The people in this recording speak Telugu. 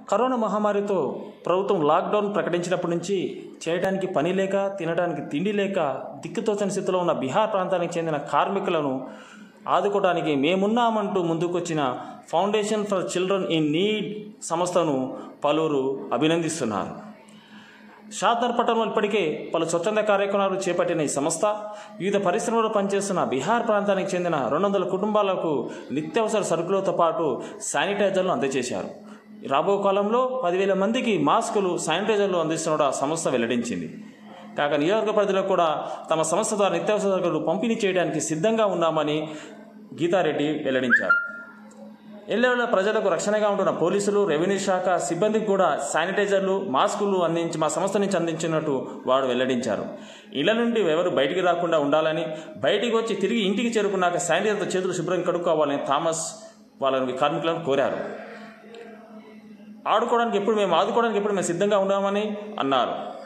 కరోనా మహమ్మారితో ప్రభుత్వం లాక్డౌన్ ప్రకటించినప్పటి నుంచి చేయడానికి పని లేక తినడానికి తిండి లేక దిక్కుతోచని స్థితిలో ఉన్న బీహార్ ప్రాంతానికి చెందిన కార్మికులను ఆదుకోవడానికి మేమున్నామంటూ ముందుకొచ్చిన foundation for children in need సంస్థను పలువురు అభినందిస్తున్నారు షాద్నర్ పట్టణంలో ఇప్పటికే పలు స్వచ్ఛంద కార్యక్రమాలు చేపట్టిన ఈ సంస్థ వివిధ పరిశ్రమల్లో పనిచేస్తున్న బీహార్ ప్రాంతానికి చెందిన రెండు వందల కుటుంబాలకు నిత్యావసర సరుకులతో పాటు శానిటైజర్లు అందజేశారు రాబో కాలంలో పదివేల మందికి మాస్కులు శానిటైజర్లు అందిస్తున్న ఆ సంస్థ వెల్లడించింది కాగా నియోజక పరిధిలో కూడా తమ సంస్థ ద్వారా నిత్యావసర సరుకులు పంపిణీ చేయడానికి సిద్ధంగా ఉన్నామని గీతారెడ్డి వెల్లడించారు ఎల్లవేళ ప్రజలకు రక్షణగా ఉంటున్న పోలీసులు రెవెన్యూ శాఖ సిబ్బందికి కూడా శానిటైజర్లు మాస్కులు అందించి మా సంస్థ నుంచి అందించినట్టు వాడు వెల్లడించారు ఇళ్ల నుండి ఎవరు బయటికి రాకుండా ఉండాలని బయటికి వచ్చి తిరిగి ఇంటికి చేరుకున్నాక శానిటైజర్తో చేతులు శుభ్రం కడుక్కోవాలని థామస్ వాళ్ళని కార్మికులను కోరారు ఆడుకోవడానికి ఎప్పుడు మేము ఆదుకోవడానికి ఎప్పుడు మేము సిద్ధంగా ఉన్నామని అన్నారు